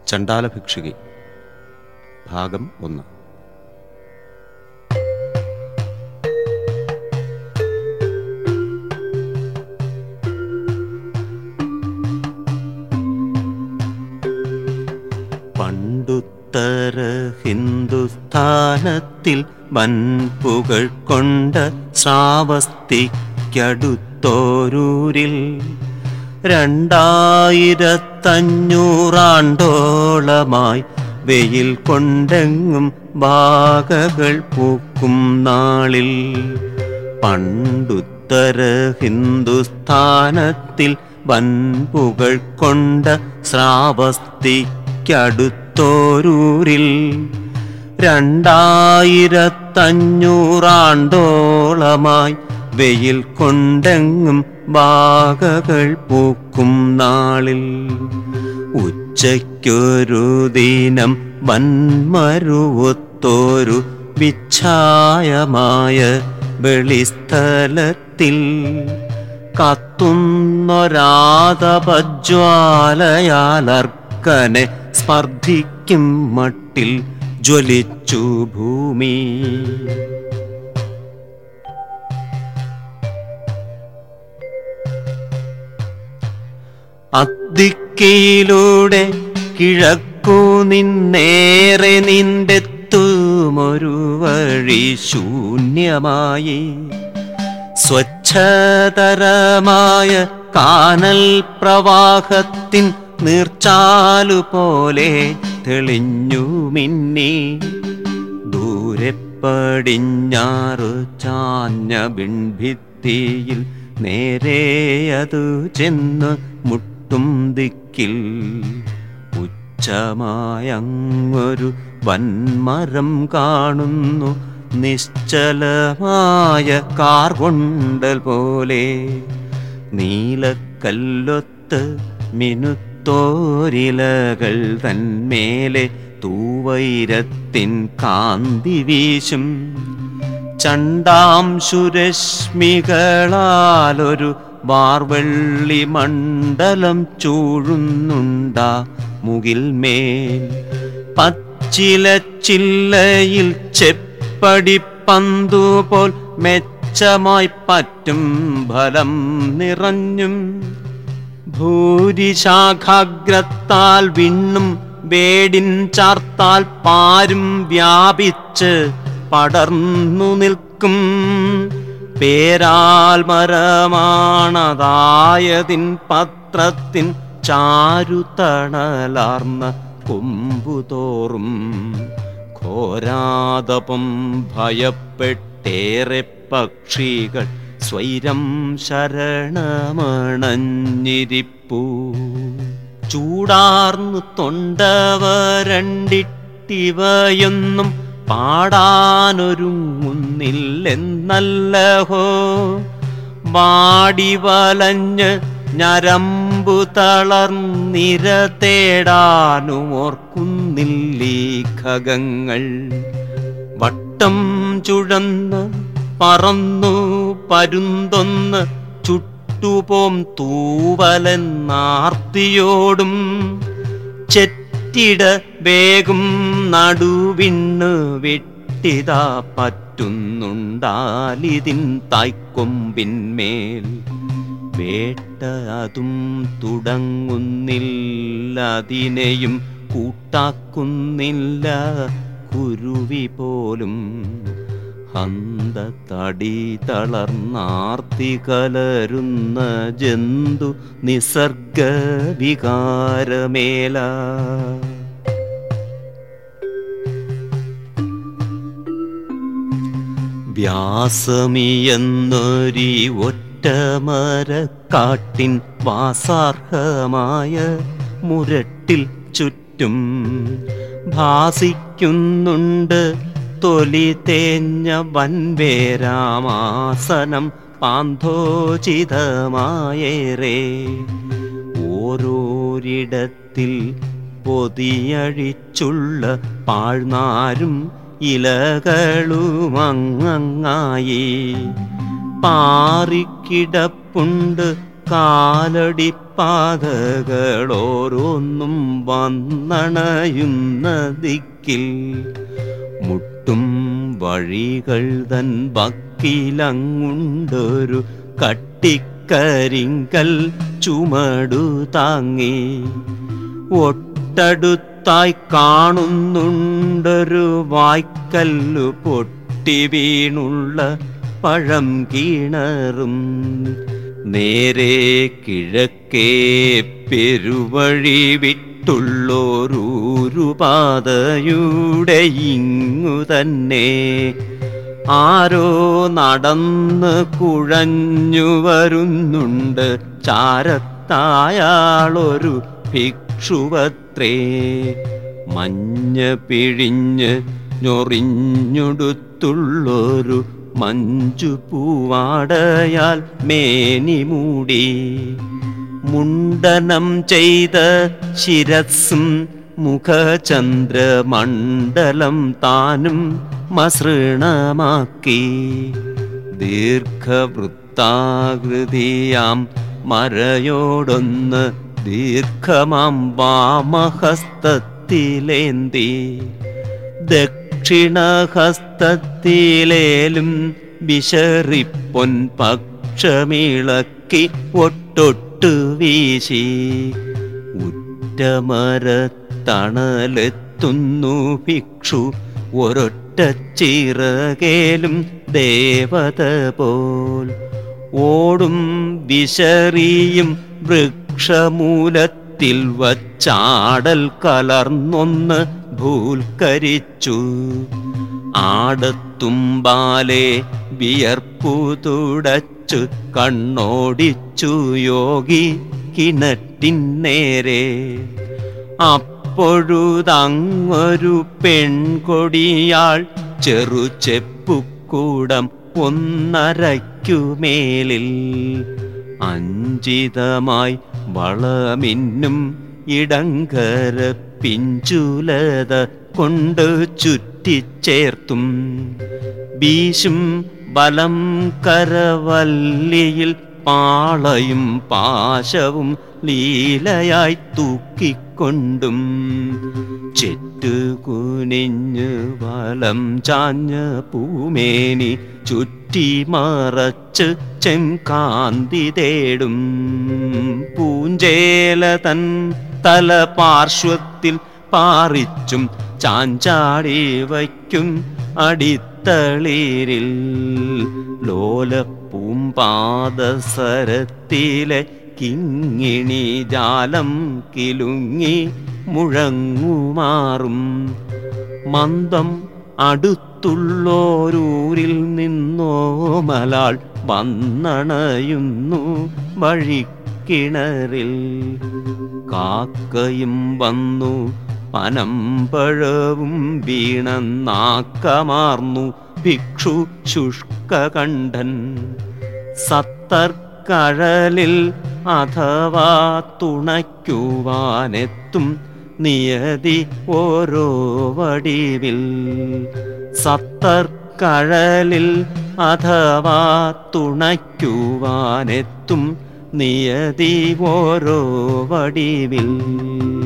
ചണ്ടാല ഭിക്ഷുകി ഭാഗം ഒന്ന് പണ്ടുത്തര ഹിന്ദുസ്ഥാനത്തിൽ വൻപുകൾ കൊണ്ട ശ്രാവസ്തിക്കടുത്തോരൂരിൽ രണ്ടായിരത്തഞ്ഞൂറാണ്ടോളമായി വെയിൽ കൊണ്ടെങ്ങും ബാഗകൾ പൂക്കും നാളിൽ പണ്ടുത്തര ഹിന്ദുസ്ഥാനത്തിൽ വൻപുകൾ കൊണ്ട ശ്രാവസ്തിക്കടുത്തോരൂരിൽ രണ്ടായിരത്തഞ്ഞൂറാണ്ടോളമായി വെയിൽ കൊണ്ടെങ്ങും ബാഗകൾ പൂക്കും നാളിൽ ഉച്ചയ്ക്കൊരു ദിനം വന്മരുവൊത്തോരു വിച്ഛായമായ വെളിസ്ഥലത്തിൽ കത്തുന്നൊരാതപജ്വാലയാലർക്കനെ സ്പർദ്ധിക്കും മട്ടിൽ ജ്വലിച്ചു ഭൂമി അദ്ദിക്കയിലൂടെ കിഴക്കു നിന്നേറെ നിന്റെത്തുമൊരു വഴി ശൂന്യമായി സ്വച്ഛതരമായ കാനൽ പ്രവാഹത്തിൻ നീർച്ചാലു പോലെ തെളിഞ്ഞു മിന്നി ദൂരെ പടിഞ്ഞാറു ചാഞ്ഞ ബിൺഭിത്തിയിൽ നേരെ അതു ചെന്ന് മുട്ടും ദിക്കിൽ ഉച്ചമായങ്ങൊരു വൻമരം കാണുന്നു നിശ്ചലമായ കാർകൊണ്ടൽ പോലെ നീലക്കല്ലൊത്ത് മിനുത്തോരിലകൾ തന്മേലെ തൂവൈരത്തിൻ കാന്തി വീശും ചണ്ടാംശുരശ്മികളാലൊരു വാർവെള്ളി മണ്ഡലം ചൂഴുന്നുണ്ടാ മുകിൽമേൽ പച്ചില ചില്ലയിൽ ചെപ്പടിപ്പന്തു പോൽ മെച്ചമായി പറ്റും ഫലം നിറഞ്ഞും ഭൂരിശാഖാഗ്രത്താൽ വിണ്ണും വേടിൻ ചാർത്താൽ പാരും വ്യാപിച്ച് പടർന്നു നിൽക്കും പേരാൽ മരമാണതായതിൻ പത്രത്തിൻ ചാരുതണലാർന്ന കൊമ്പുതോറും ഘോരാതപം ഭയപ്പെട്ടേറെ പക്ഷികൾ സ്വൈരം ശരണമണഞ്ഞിരിപ്പൂ ചൂടാർന്നു തൊണ്ടവരണ്ടിട്ടിവയൊന്നും പാടാനൊരുങ്ങുന്നില്ലെന്നല്ലഹോ വാടി വലഞ്ഞ് ഞരമ്പു തളർന്നിര തേടാനും ഓർക്കുന്നില്ലീ ഖഗങ്ങൾ വട്ടം ചുഴന്ന് പറന്നു പരുന്തൊന്ന് ചുട്ടുപോം തൂവലെന്നാർത്തിയോടും ചെറ്റിട വേഗം നടുവിണ്ണ് വെട്ടിതാ പറ്റുന്നുണ്ടാലിതിൻ തായ്ക്കൊമ്പിന്മേൽ വേട്ട അതും തുടങ്ങുന്നില്ല അതിനെയും കൂട്ടാക്കുന്നില്ല കുരുവി പോലും ഹന്ത തടി തളർന്നാർത്തി കലരുന്ന ജന്തു നിസർഗ വികാരമേല വ്യാസമിയെന്നൊരി ഒറ്റമരക്കാട്ടിൻ വാസാർഹമായ മുരട്ടിൽ ചുറ്റും ഭാസിക്കുന്നുണ്ട് തൊലി തേഞ്ഞ വൻവേരാമാസനം പാന്തോചിതമായേറെ ഓരോരിടത്തിൽ പൊതിയഴിച്ചുള്ള പാഴ്നാരും ഇലകളുമങ്ങായി പാറിക്കിടപ്പുണ്ട് കാലടിപ്പാതകളോരോന്നും വന്നണയുന്ന ദിക്കിൽ മുട്ടും വഴികൾ തൻ വക്കിലങ്ങുണ്ടൊരു കട്ടിക്കരിങ്കൽ ചുമടു താങ്ങി ഒട്ടടുത്തായി കാണുന്നുണ്ടൊരു വായ്ക്കല്ലു പൊട്ടി വീണുള്ള പഴം കിണറും നേരെ കിഴക്കേ പെരുവഴി വിട്ടുള്ളോരൂരുപാതയുടെ ഇങ്ങു തന്നെ ആരോ നടന്ന് കുഴഞ്ഞു വരുന്നുണ്ട് ചാരത്തായാളൊരു ഭിക്ഷുവത്രേ മഞ്ഞ പിഴിഞ്ഞ് ഞൊറിഞ്ഞുടുത്തുള്ളൊരു മഞ്ചു പൂവാടയാൽ മേനി മൂടി മുണ്ടനം ചെയ്ത ശിരസ്സും മുഖചന്ദ്രമണ്ഡലം താനും മസൃണമാക്കി ദീർഘവൃത്താകൃതിയാം മരയോടൊന്ന് ദീർഘമാം വാമഹസ്തത്തിലേന്തി ദക്ഷിണഹസ്തത്തിലേലും വിശറിപ്പൊൻ പക്ഷമിളക്കി ഒട്ടൊട്ടു വീശി ഉറ്റമരത്തണലെത്തുന്നു ഭിക്ഷു ഒരൊറ്റ ചിറകേലും ദേവത പോൽ ഓടും വിശറിയും വൃക്ഷമൂലത്തിൽ വച്ചാടൽ കലർന്നൊന്ന് ഭൂൽക്കരിച്ചു ആടത്തുമ്പാലെ വിയർപ്പു തുടച്ചു കണ്ണോടിച്ചു യോഗി കിണറ്റിന്നേരെ അപ്പോഴുതങ്ങൊരു പെൺകൊടിയാൾ ചെറു ചെപ്പുകൂടം ഒന്നരയ്ക്കുമേലിൽ അഞ്ചിതമായി വളമിന്നും ഇടങ്കര പിഞ്ചുലത കൊണ്ട് ചുറ്റിച്ചേർത്തും വീശും ബലം കരവല്ലിയിൽ പാളയും പാശവും ലീലയായി തൂക്കിക്കൊണ്ടും ചെറ്റുകുനിഞ്ഞ് വലം ചാഞ്ഞ പൂമേനി ചുറ്റി മറച്ച് ചെങ്കാന്തി തേടും പൂഞ്ചേല തൻ തല പാർശ്വത്തിൽ പാറിച്ചും ചാഞ്ചാടി വയ്ക്കും അടിത്തളിരിൽ ലോലപ്പൂമ്പാദസരത്തിലെ കിങ്ങിണി ജാലം കിലുങ്ങി മുഴങ്ങുമാറും മന്ദം അടുത്തുള്ളോരൂരിൽ നിന്നോ മലാൾ വന്നണയുന്നു വഴിക്കിണറിൽ കാക്കയും വന്നു പനമ്പഴവും വീണന്നാക്കമാർന്നു ഭിക്ഷു ശുഷ്കകണ്ഠൻ സത്തർക്കഴലിൽ അഥവാ തുണയ്ക്കുവാനെത്തും നിയതി ഓരോ വടിവിൽ സത്തർക്കഴലിൽ അഥവാ തുണയ്ക്കുവാനെത്തും നിയതി ഓരോ വടിവിൽ